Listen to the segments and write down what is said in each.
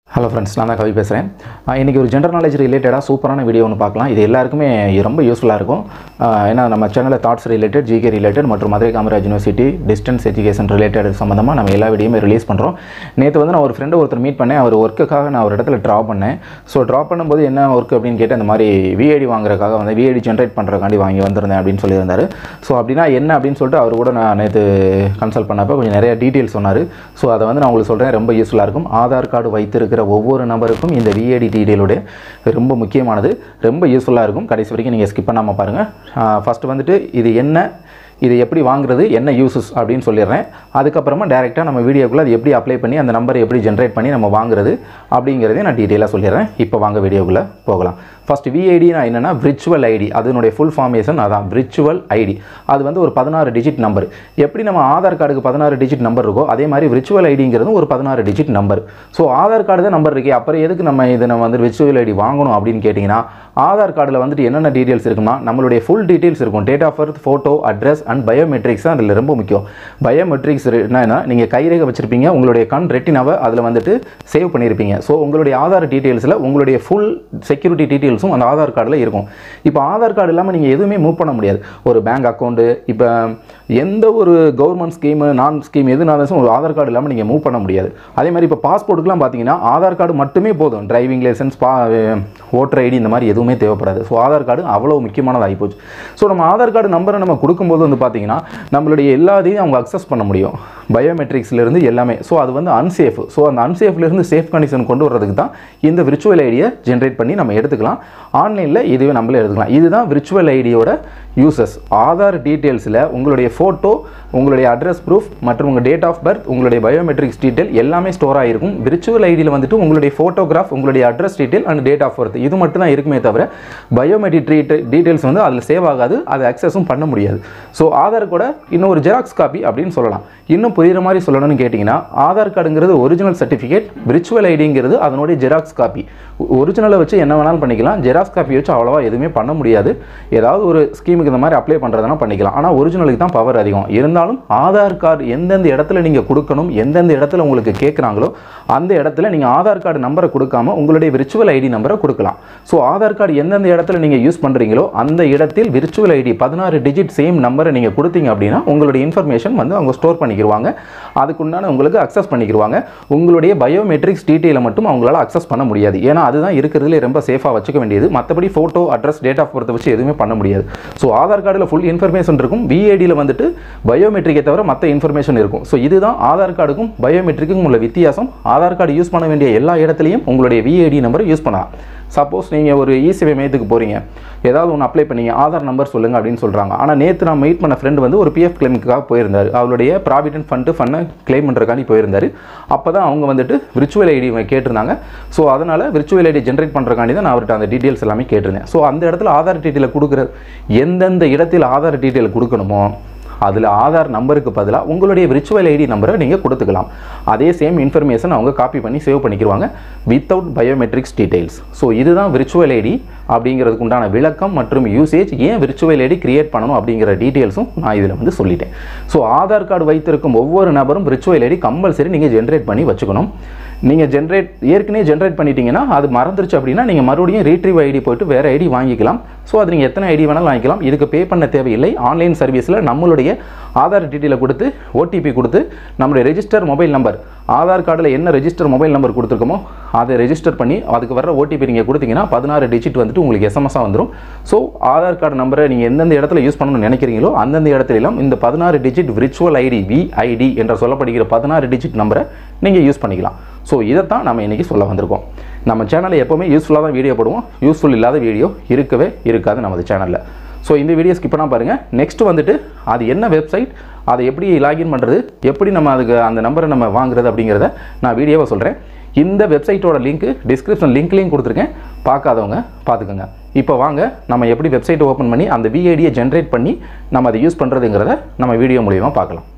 hello friends நான் தான் கவி பேசுகிறேன் இன்றைக்கி ஒரு ஜென்ரல் நாலேஜ் ரிலேட்டடாக சூப்பரான வீடியோ ஒன்று பார்க்கலாம் இது எல்லாருக்குமே ரொம்ப யூஸ்ஃபுல்லாக இருக்கும் ஆஹ் ஏன்னா நம்ம சேனலில் தாட்ஸ் ரிலேட்டட் ஜிகே ரிலேட்டட் மற்றும் Madurai Kamaraj university distance education related சம்மந்தமாக நம்ம எல்லா வீடியோமே ரிலீஸ் பண்ணுறோம் நேற்று வந்து நான் ஒரு ஃப்ரெண்டு ஒருத்தர் மீட் பண்ணேன் அவர் ஒர்க்குக்காக நான் ஒரு இடத்துல ட்ரா பண்ணேன் ஸோ ட்ரா பண்ணும்போது என்ன ஒர்க் அப்படின்னு கேட்டு அந்த மாதிரி விஐடி வாங்குறதுக்காக வந்து விஐடி ஜென்ரேட் பண்ணுறதுக்காண்டி வாங்கி வந்திருந்தேன் அப்படின்னு சொல்லியிருந்தார் ஸோ அப்படின்னா என்ன அப்படின்னு சொல்லிட்டு அவர் கூட நான் நேற்று கன்சல்ட் பண்ணப்போ கொஞ்சம் நிறைய டீட்டெயில்ஸ் சொன்னார் ஸோ அதை வந்து நான் உங்களுக்கு சொல்கிறேன் ரொம்ப யூஸ்ஃபுல்லாக இருக்கும் ஆதார் கார்டு வைத்திருக்கிற ஒவ்வொரு நபருக்கும் இந்த விஏடி டீடைலுடைய ரொம்ப முக்கியமானது ரொம்ப யூஸ்ஃபுல்லாக இருக்கும் கடைசி வரைக்கும் நீங்கள் ஸ்கிப் பண்ணாமல் பாருங்கள் ஃபஸ்ட்டு வந்துட்டு இது என்ன இது எப்படி வாங்குறது என்ன யூசஸ் அப்படின்னு சொல்லிடுறேன் அதுக்கப்புறமா டேரெக்டாக நம்ம வீடியோக்குள்ளே அது எப்படி அப்ளை பண்ணி அந்த நம்பரை எப்படி ஜென்ரேட் பண்ணி நம்ம வாங்குறது அப்படிங்கிறதையும் நான் டீட்டெயிலாக சொல்லிடுறேன் இப்போ வாங்க வீடியோக்குள்ளே போகலாம் ஃபஸ்ட் விஐடினா என்னென்னா விர்ச்சுவல் ஐடி அதனுடைய ஃபுல் ஃபார்மேஷன் அதான் விர்ச்சுவல் ஐடி அது வந்து ஒரு பதினாறு டிஜிட் நம்பர் எப்படி நம்ம ஆதார் கார்டுக்கு பதினாறு டிஜிட் நம்பர் இருக்கோ அதே மாதிரி விர்ச்சுவல் ஐடிங்கிறது ஒரு பதினாறு digit number so Aadhaar card தான் நம்பர் இருக்கே அப்புறம் எதுக்கு நம்ம இதை நம்ம வந்து விர்ச்சுவல் ஐடி வாங்கணும் அப்படின்னு கேட்டிங்கன்னா ஆதார் கார்டில் வந்துட்டு என்னென்ன டீட்டெயில்ஸ் இருக்குன்னா நம்மளுடைய ஃபுல் டீட்டெயில்ஸ் இருக்கும் date of birth photo address and biometrics தான் அதில் ரொம்ப முக்கியம் பயோமெட்ரிக்ஸ் என்னன்னா நீங்கள் கைரேகை வச்சிருப்பீங்க உங்களுடைய கண் ரெட்டினாவை அதில் வந்துட்டு சேவ் பண்ணியிருப்பீங்க ஸோ உங்களுடைய ஆதார் டீட்டெயில்ஸில் உங்களுடைய ஃபுல் செக்யூரிட்டி டீட்டெயில்ஸும் அந்த ஆதார் கார்டில் இருக்கும் இப்போ ஆதார் கார்டு இல்லாமல் நீங்கள் எதுவுமே மூவ் பண்ண முடியாது ஒரு பேங்க் அக்கௌண்ட்டு இப்போ எந்த ஒரு கவர்மெண்ட் ஸ்கீமு நான் ஸ்கீம் எதுனாலும் ஒரு ஆதார் கார்டு இல்லாமல் நீங்கள் மூவ் பண்ண முடியாது அதே மாதிரி இப்போ பாஸ்போர்ட்டுக்குலாம் பார்த்தீங்கன்னா ஆதார் கார்டு மட்டுமே போதும் டிரைவிங் லைசன்ஸ் பா ஓட்டர் ஐடி இந்த மாதிரி எதுவுமே தேவைப்படாது ஸோ ஆதார் கார்டு அவ்வளோ முக்கியமானது ஆகிப்போச்சு ஸோ நம்ம ஆதார் கார்டு நம்பரை நம்ம கொடுக்கும்போது வந்து பார்த்தீங்கன்னா நம்மளுடைய எல்லாத்தையும் அவங்க அக்சஸ் பண்ண முடியும் பயோமெட்ரிக்ஸ்லேருந்து எல்லாமே ஸோ அது வந்து அன்சேஃப் ஸோ அந்த அன்சேஃப்லேருந்து சேஃப் கண்டிஷன் கொண்டு வர்றதுக்கு தான் இந்த விர்ச்சுவல் ஐடியை ஜென்ரேட் பண்ணி நம்ம எடுத்துக்கலாம் ஆன்லைனில் இதுவே நம்மளே எடுத்துக்கலாம் இதுதான் விர்ச்சுவல் ஐடியோட யூசஸ் ஆதார் டீட்டெயில்ஸில் உங்களுடைய ஃபோட்டோ உங்களுடைய அட்ரஸ் ப்ரூஃப் மற்றும் உங்கள் டேட் ஆஃப் பர்த் உங்களுடைய பயோமெட்ரிக்ஸ் டீட்டெயில் எல்லாமே ஸ்டோர் ஆகிருக்கும் விர்ச்சுவல் ஐடியில் வந்துட்டு உங்களுடைய ஃபோட்டோகிராஃப் உங்களுடைய address detail and date of birth இது மட்டும் தான் இருக்குமே தவிர பயோமெட்ரிக் டீட்டெயில்ஸ் வந்து அதில் சேவ் ஆகாது அதை அக்சஸும் பண்ண முடியாது ஸோ ஆதார் கூட இன்னும் ஒரு ஜெராக்ஸ் காப்பி அப்படின்னு சொல்லலாம் இன்னும் புரியுற மாதிரி சொல்லணும்னு கேட்டிங்கன்னா ஆதார் கார்டுங்கிறது ஒரிஜினல் சர்டிஃபிகேட் விர்ச்சுவல் ஐடிங்கிறது அதனுடைய ஜெராக்ஸ் காப்பி ஒரிஜினலை வச்சு என்ன வேணாலும் பண்ணிக்கலாம் ஜெராக்ஸ் காப்பி வச்சு அவ்வளோவா எதுவுமே பண்ண முடியாது ஏதாவது ஒரு ஸ்கீமுக்கு இந்த மாதிரி அப்ளை பண்ணுறதுனா பண்ணிக்கலாம் ஆனால் ஒரிஜினலுக்கு தான் பவர் அதிகம் இருந்தாலும் ஆதார் கார்டு எந்தெந்த இடத்துல நீங்கள் கொடுக்கணும் எந்தெந்த இடத்துல உங்களுக்கு கேட்குறாங்களோ அந்த இடத்துல நீங்கள் ஆதார் கார்டு நம்பரை கொடுக்காம உங்களுடைய விர்ச்சுவல் ஐடி நம்பரை கொடுக்கலாம் ஸோ ஆதார் கார்டு எந்தெந்த இடத்துல நீங்கள் யூஸ் பண்ணுறீங்களோ அந்த இடத்தில் விர்ச்சுவல் ஐடி பதினாறு டிஜிட் சேம் நம்பரை நீங்கள் கொடுத்தீங்க அப்படின்னா உங்களுடைய இன்ஃபர்மேஷன் வந்து அவங்க ஸ்டோர் பண்ணிக்கிடுவாங்க அதுக்குண்டான உங்களுக்கு அக்சஸ் பண்ணிக்கிடுவாங்க உங்களுடைய பயோமெட்ரிக்ஸ் டீட்டெயிலை மட்டும் அவங்களால அக்சஸ் பண்ண முடியாது ஏன்னா அதுதான் இருக்கிறதுலே ரொம்ப சேஃபாக வச்சுக்க வேண்டியது மற்றபடி photo address date of birth வச்சு எதுவுமே பண்ண முடியாது ஸோ ஆதார் கார்டில் ஃபுல் இன்ஃபர்மேஷன் இருக்கும் விஐடியில் வந்துட்டு பயோமெட்ரிக்கை தவிர மற்ற இன்ஃபர்மேஷன் இருக்கும் ஸோ இதுதான் ஆதார் கார்டுக்கும் பயோமெட்ரிக்கும் உள்ள வித்தியாசம் ஆதார் கார்டு யூஸ் பண்ண வேண்டிய எல்லா இடத்துலையும் உங்களுடைய விஐடி நம்பரை யூஸ் பண்ணலாம் சப்போஸ் நீங்கள் ஒரு இசேவை மையத்துக்கு போகிறீங்க ஏதாவது ஒன்று அப்ளை பண்ணீங்க ஆதார் நம்பர் சொல்லுங்கள் அப்படின்னு சொல்கிறாங்க ஆனால் நேற்று நான் மீட் பண்ண ஃப்ரெண்டு வந்து ஒரு பிஎஃப் கிளைமுக்காக போயிருந்தார் அவருடைய ப்ராவிடென்ட் ஃபண்டு ஃபண்டை கிளைம் பண்ணுறக்காண்டி போயிருந்தார் அப்போ தான் அவங்க வந்துட்டு விர்ச்சுவல் ஐடி கேட்டிருந்தாங்க ஸோ அதனால் விர்ச்சுவல் ஐடி ஜென்ரேட் பண்ணுறக்காண்டி தான் நான் அவர்கிட்ட அந்த டீட்டெயில்ஸ் எல்லாமே கேட்டிருந்தேன் ஸோ அந்த இடத்துல ஆதார் டீட்டெயில் கொடுக்குற எந்தெந்த இடத்தில் ஆதார் டீட்டெயில் கொடுக்கணுமோ அதில் ஆதார் நம்பருக்கு பதிலாக உங்களுடைய விர்ச்சுவல் ஐடி நம்பரை நீங்கள் கொடுத்துக்கலாம் அதே சேம் இன்ஃபர்மேஷன் அவங்க காப்பி பண்ணி சேவ் பண்ணிக்கிடுவாங்க வித்தவுட் பயோமெட்ரிக்ஸ் டீடைல்ஸ் ஸோ இதுதான் விர்ச்சுவல் ஐடி அப்படிங்கிறதுக்கு உண்டான விளக்கம் மற்றும் யூசேஜ் ஏன் விர்ச்சுவல் ஐடி கிரியேட் பண்ணணும் அப்படிங்கிற டீட்டெயில்ஸும் நான் இதில் வந்து சொல்லிட்டேன் ஸோ ஆதார் கார்டு வைத்திருக்கும் ஒவ்வொரு நபரும் விர்ச்சுவல் ஐடி கம்பல்சரி நீங்கள் ஜென்ரேட் பண்ணி வச்சுக்கணும் நீங்கள் ஜென்ரேட் ஏற்கனவே ஜென்ரேட் பண்ணிட்டீங்கன்னா அது மறந்துருச்சு அப்படின்னா நீங்கள் மறுபடியும் ரீட்ரீவ் ஐடி போயிட்டு வேறு ஐடி வாங்கிக்கலாம் ஸோ அது நீங்கள் எத்தனை ஐடி வேணாலும் வாங்கிக்கலாம் இதுக்கு பே பண்ண தேவையில்லை ஆன்லைன் சர்வீஸில் நம்மளுடைய ஆதார் டீட்டெயிலை கொடுத்து ஓடிபி கொடுத்து நம்மளுடைய ரெஜிஸ்டர் மொபைல் நம்பர் ஆதார் கார்டில் என்ன ரெஜிஸ்டர் மொபைல் நம்பர் கொடுத்துருக்கோமோ அதை ரெஜிஸ்டர் பண்ணி அதுக்கு வர ஓடிபி நீங்கள் கொடுத்தீங்கன்னா பதினாறு டிஜிட் வந்துட்டு உங்களுக்கு எஸ்எம்எஸ்ஸாக வந்துடும் ஸோ ஆதார் கார்டு நம்பரை நீங்கள் எந்தெந்த இடத்துல யூஸ் பண்ணணும்னு நினைக்கிறீங்களோ அந்தந்த இடத்துலலாம் இந்த பதினாறு டிஜிட் விர்ச்சுவல் ஐடி விஐடி என்ற சொல்லப்படுகிற பதினாறு டிஜிட் நம்பரை நீங்கள் யூஸ் பண்ணிக்கலாம் ஸோ இதைத்தான் நம்ம இன்றைக்கி சொல்ல வந்திருக்கோம் நம்ம சேனலில் எப்போவுமே யூஸ்ஃபுல்லாக தான் வீடியோ போடுவோம் யூஸ்ஃபுல் இல்லாத வீடியோ இருக்கவே இருக்காது நமது சேனலில் ஸோ இந்த வீடியோ ஸ்கிப் பண்ணால் பாருங்கள் நெக்ஸ்ட் வந்துட்டு அது என்ன வெப்சைட் அதை எப்படி லாகின் பண்ணுறது எப்படி நம்ம அதுக்கு அந்த நம்பரை நம்ம வாங்குறது அப்படிங்கிறத நான் வீடியோவை சொல்கிறேன் இந்த வெப்சைட்டோட லிங்க் டிஸ்கிரிப்ஷன் லிங்க்லேயும் கொடுத்துருக்கேன் பார்க்காதவங்க பார்த்துக்கோங்க இப்போ வாங்க நம்ம எப்படி வெப்சைட்டை ஓப்பன் பண்ணி அந்த விஐடியை ஜென்ரேட் பண்ணி நம்ம அதை யூஸ் பண்ணுறதுங்கிறத நம்ம வீடியோ மூலியமாக பார்க்கலாம்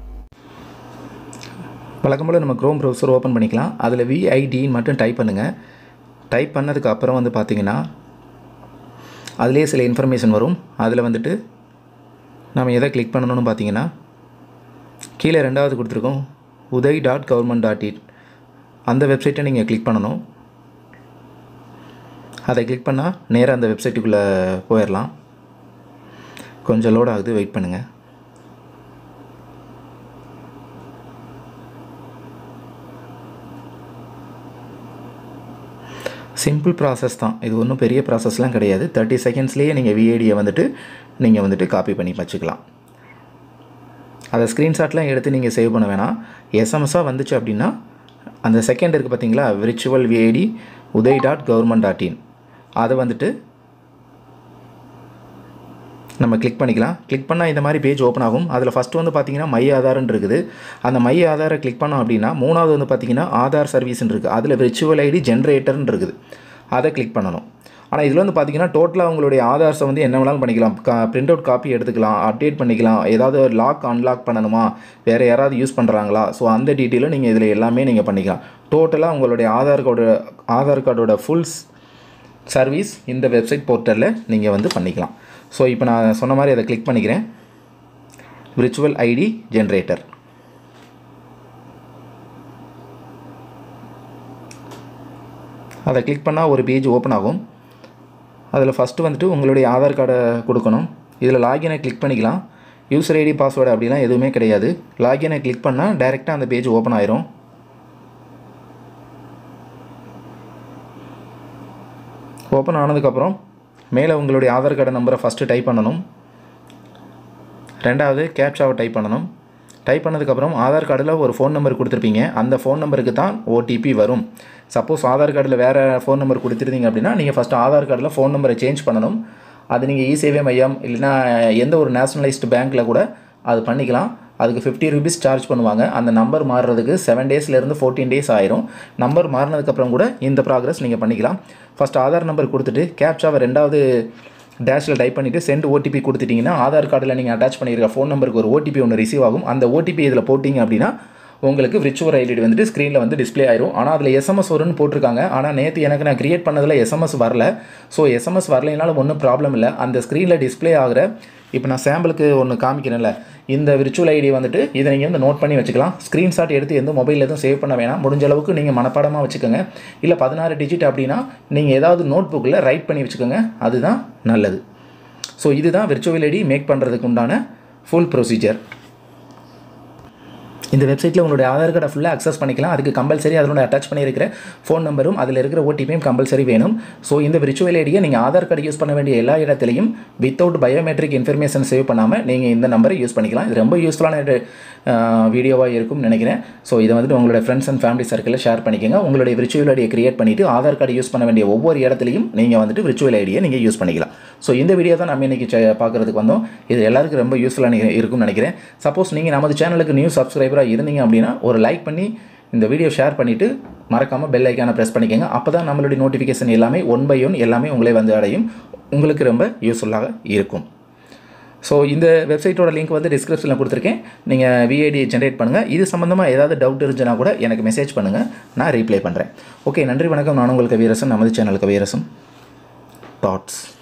வழக்கம் போல் நம்ம க்ரோம் ப்ரௌசர் ஓப்பன் பண்ணிக்கலாம் அதில் விஐடின்னு மட்டும் டைப் பண்ணுங்கள் டைப் பண்ணதுக்கு அப்புறம் வந்து பார்த்தீங்கன்னா அதிலே சில இன்ஃபர்மேஷன் வரும் அதில் வந்துட்டு நம்ம எதை கிளிக் பண்ணணும்னு பார்த்தீங்கன்னா கீழே ரெண்டாவது கொடுத்துருக்கோம் உதய் டாட் கவர்மெண்ட் டாட் இன் அந்த வெப்சைட்டை நீங்கள் கிளிக் பண்ணணும் அதை கிளிக் பண்ணால் நேராக அந்த வெப்சைட்டுக்குள்ளே போயிடலாம் கொஞ்சம் லோட் ஆகுது வெயிட் பண்ணுங்கள் சிம்பிள் ப்ராசஸ் தான் இது ஒன்றும் பெரிய ப்ராசஸ்லாம் கிடையாது தேர்ட்டி செகண்ட்ஸ்லேயே நீங்கள் விஐடியை வந்துட்டு நீங்கள் வந்துட்டு காப்பி பண்ணி வச்சுக்கலாம் அதை ஸ்க்ரீன்ஷாட்லாம் எடுத்து நீங்கள் சேவ் பண்ண வேணாம் எஸ்எம்எஸ்ஸாக வந்துச்சு அப்படின்னா அந்த செகண்ட் இருக்குது பார்த்தீங்களா விர்ச்சுவல் விஐடி உதய் டாட் கவர்மெண்ட் டாட் இன் அதை வந்துட்டு நம்ம கிளிக் பண்ணிக்கலாம் கிளிக் பண்ணால் இந்த மாதிரி பேஜ் ஓப்பன் ஆகும் அதில் ஃபஸ்ட்டு வந்து பார்த்தீங்கன்னா மை ஆதார்னு இருக்குது அந்த மை ஆதாரை கிளிக் பண்ணோம் அப்படின்னா மூணாவது வந்து பார்த்தீங்கன்னா ஆதார் சர்வீஸ்னு இருக்குது அதில் விர்ச்சுவல் ஐடி ஜென்ரேட்டர்னு இருக்குது அதை கிளிக் பண்ணணும் ஆனால் இதில் வந்து பார்த்தீங்கன்னா டோட்டலாக உங்களுடைய ஆதார்ஸை வந்து என்ன வேணாலும் பண்ணிக்கலாம் கா பிரிண்ட் அவுட் காப்பி எடுத்துக்கலாம் அப்டேட் பண்ணிக்கலாம் ஏதாவது லாக் அன்லாக் பண்ணணுமா வேறு யாராவது யூஸ் பண்ணுறாங்களா ஸோ அந்த டீட்டெயிலும் நீங்கள் இதில் எல்லாமே நீங்கள் பண்ணிக்கலாம் டோட்டலாக உங்களுடைய ஆதார் கார்டு ஆதார் கார்டோட ஃபுல் சர்வீஸ் இந்த வெப்சைட் போர்ட்டலில் நீங்கள் வந்து பண்ணிக்கலாம் ஸோ இப்போ நான் சொன்ன மாதிரி அதை கிளிக் பண்ணிக்கிறேன் விர்ச்சுவல் ஐடி ஜென்ரேட்டர் அதை கிளிக் பண்ணால் ஒரு பேஜ் ஓப்பன் ஆகும் அதில் ஃபஸ்ட்டு வந்துட்டு உங்களுடைய ஆதார் கார்டை கொடுக்கணும் இதில் லாகினை கிளிக் பண்ணிக்கலாம் யூசர் ஐடி பாஸ்வேர்டு அப்படிலாம் எதுவுமே கிடையாது லாகினை கிளிக் பண்ணால் டைரெக்டாக அந்த பேஜ் ஓப்பன் ஆயிரும் ஓப்பன் ஆனதுக்கப்புறம் மேலே உங்களுடைய ஆதார் கார்டு நம்பரை ஃபஸ்ட்டு டைப் பண்ணணும் ரெண்டாவது கேப்சாவை டைப் பண்ணணும் டைப் பண்ணதுக்கப்புறம் ஆதார் கார்டில் ஒரு ஃபோன் நம்பர் கொடுத்துருப்பீங்க அந்த ஃபோன் நம்பருக்கு தான் ஓடிபி வரும் சப்போஸ் ஆதார் கார்டில் வேறு ஃபோன் நம்பர் கொடுத்துருந்தீங்க அப்படின்னா நீங்கள் ஃபஸ்ட்டு ஆதார் கார்டில் ஃபோன் நம்பரை சேஞ்ச் பண்ணணும் அது நீங்கள் இசேவை மையம் இல்லைன்னா எந்த ஒரு நேஷனலைஸ்டு பேங்க்கில் கூட அது பண்ணிக்கலாம் அதுக்கு ஃபிஃப்டி ருபீஸ் சார்ஜ் பண்ணுவாங்க அந்த நம்பர் மாறுறதுக்கு செவன் டேஸ்லேருந்து ஃபோர்டீன் டேஸ் ஆயிரும் நம்பர் மாறினதுக்கப்புறம் கூட இந்த ப்ராக்ரஸ் நீங்கள் பண்ணிக்கலாம் ஃபஸ்ட் ஆதார் நம்பர் கொடுத்துட்டு கேப்சாவை ரெண்டாவது டேஷில் டைப் பண்ணிவிட்டு சென்ட் ஓடிபி கொடுத்துட்டிங்கன்னா ஆதார் கார்டில் நீங்கள் அட்டாச் பண்ணியிருக்க ஃபோன் நம்பருக்கு ஒரு ஓடிபி ஒன்று ரிசீவ் ஆகும் அந்த ஓடிபி இதில் போட்டிங்க அப்படின்னா உங்களுக்கு விர்ச்சுவல் ஐடி வந்துட்டு ஸ்க்ரீனில் வந்து டிஸ்ப்ளே ஆயிரும் ஆனால் அதில் எஸ்எம்எஸ் வரும்னு போட்டிருக்காங்க ஆனால் நேற்று எனக்கு நான் கிரியேட் பண்ணதில் எஸ்எம்எஸ் வரல ஸோ எஸ்எம்எஸ் வரலைனாலும் ஒன்றும் ப்ராப்ளம் இல்லை அந்த ஸ்க்ரீனில் டிஸ்ப்ளே ஆகிற இப்போ நான் சாம்பிளுக்கு ஒன்று காமிக்கிறேன்ல இந்த விர்ச்சுவல் ஐடி வந்துட்டு இதை நீங்கள் வந்து நோட் பண்ணி வச்சுக்கலாம் ஸ்க்ரீன்ஷாட் எடுத்து எந்த மொபைல் எதுவும் சேவ் பண்ண வேணாம் முடிஞ்ச அளவுக்கு நீங்கள் மனப்பாடமாக வச்சுக்கோங்க இல்லை பதினாறு டிஜிட் அப்படின்னா நீங்கள் ஏதாவது நோட் புக்கில் ரைட் பண்ணி வச்சுக்கோங்க அதுதான் நல்லது ஸோ இதுதான் விர்ச்சுவல் ஐடி மேக் பண்ணுறதுக்கு உண்டான ஃபுல் ப்ரொசீஜர் இந்த வெப்சைட்டில் உங்களுடைய ஆதார் கார்டை ஃபுல்லாக அக்சஸ் பண்ணிக்கலாம் அதுக்கு கம்பல்சரி அதனோட அட்டாச் பண்ணியிருக்கிற ஃபோன் நம்பரும் அதில் இருக்கிற ஓடிபியும் கம்பல்சரி வேணும் ஸோ இந்த விர்ச்சுவல் ஐடியை நீங்கள் ஆதார் கார்டு யூஸ் பண்ண வேண்டிய எல்லா இடத்துலையும் வித்தவுட் பயோமெட்ரிக் இன்ஃபர்மேஷன் சேவ் பண்ணாமல் நீங்கள் இந்த நம்பரை யூஸ் பண்ணிக்கலாம் இது ரொம்ப யூஸ்ஃபுல்லான வீடியோவாக இருக்கும்னு நினைக்கிறேன் ஸோ இதை வந்துட்டு உங்களோட ஃப்ரெண்ட்ஸ் அண்ட் ஃபேமிலி சர்க்கிளில் ஷேர் பண்ணிக்கோங்க உங்களுடைய விர்ச்சுவல் ஐடியை கிரியேட் பண்ணிவிட்டு ஆதார் கார்டு யூஸ் பண்ண வேண்டிய ஒவ்வொரு இடத்துலையும் நீங்கள் வந்துட்டு விர்ச்சுவல் ஐடியை நீங்கள் யூஸ் பண்ணிக்கலாம் ஸோ இந்த வீடியோ தான் நம்ம இன்றைக்கி பார்க்குறதுக்கு வந்தோம் இது எல்லாருக்கும் ரொம்ப யூஸ்ஃபுல்லாக இருக்கும்னு நினைக்கிறேன் சப்போஸ் நீங்கள் நமது சேனலுக்கு நியூ சப்ஸ்கிரைபராக இருந்தீங்க அப்படின்னா ஒரு லைக் பண்ணி இந்த வீடியோ ஷேர் பண்ணிவிட்டு மறக்காமல் பெல் ஐக்கானை ப்ரெஸ் பண்ணிக்கோங்க அப்போ தான் நம்மளுடைய நோட்டிஃபிகேஷன் எல்லாமே ஒன் பை ஒன் எல்லாமே உங்களே வந்து அடையும் உங்களுக்கு ரொம்ப யூஸ்ஃபுல்லாக இருக்கும் ஸோ இந்த வெப்சைட்டோட லிங்க் வந்து டிஸ்கிரிப்ஷனில் கொடுத்துருக்கேன் நீங்கள் விஐடி ஜென்ரேட் பண்ணுங்கள் இது சம்மந்தமாக ஏதாவது டவுட் இருந்துச்சுன்னா கூட எனக்கு மெசேஜ் பண்ணுங்கள் நான் ரீப்ளை பண்ணுறேன் ஓகே நன்றி வணக்கம் நான் உங்களுக்கு வீரசன் நமது சேனலுக்கு வீரசன் தாட்ஸ்